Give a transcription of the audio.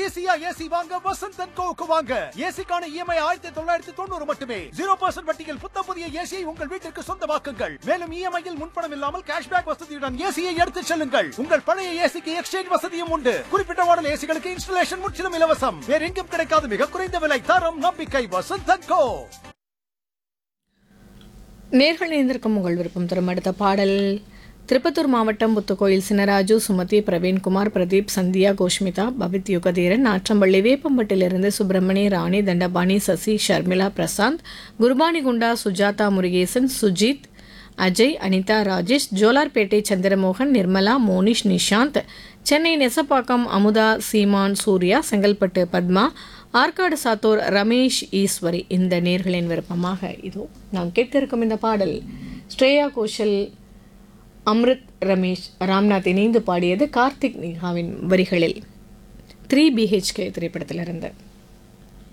ஈஸியா ஏசி வாங்க வசந்த் அண்ட் கோவுக்கு வாங்க ஏசிக்கான இஎம்ஐ ஆயிரத்தி தொள்ளாயிரத்தி தொண்ணூறு மட்டுமே ஜீரோ பர்சன்ட் வட்டியில் புத்த புதிய ஏசியை உங்கள் வீட்டிற்கு சொந்தமாக்குங்கள் மேலும் இஎம்ஐயில் முன்பணம் இல்லாமல் கேஷ்பேக் வசதியுடன் ஏசியை எடுத்துச் செல்லுங்கள் உங்கள் பழைய ஏசிக்கு எக்ஸ்சேஞ்ச் வசதியும் உண்டு குறிப்பிட்ட மாடல் ஏசிகளுக்கு இன்ஸ்டலேஷன் முற்றிலும் இலவசம் வேற எங்கும் கிடைக்காத மிக குறைந்த விலை தரம் நம்பிக்கை வசந்த் அண்ட் கோ நேர்கள் இணைந்திருக்கும் உங்கள் விருப்பம் தரும் அடுத்த பாடல் திருப்பத்தூர் மாவட்டம் புத்துக்கோயில் சினராஜு சுமதி பிரவீன்குமார் பிரதீப் சந்தியா கோஷ்மிதா பவித் யுகதீரன் நாற்றம்பள்ளி வேப்பம்பட்டிலிருந்து சுப்பிரமணிய ராணி தண்டபாணி சசி ஷர்மிளா பிரசாந்த் குருபானி குண்டா சுஜாதா முருகேசன் சுஜித் அஜய் அனிதா ராஜேஷ் ஜோலார்பேட்டை சந்திரமோகன் நிர்மலா மோனிஷ் நிஷாந்த் சென்னை நெசப்பாக்கம் அமுதா சீமான் சூர்யா செங்கல்பட்டு பத்மா ஆற்காடு சாத்தோர் ரமேஷ் ஈஸ்வரி இந்த நேர்களின் விருப்பமாக இதோ நாம் கேட்க இருக்கும் இந்த பாடல் ஸ்ரேயா கோஷல் அம்ரித் ரமேஷ் ராம்நாத் இணைந்து பாடியது கார்த்திக் நிகாவின் வரிகளில் த்ரீ பிஹெச்கே திரைப்படத்திலிருந்து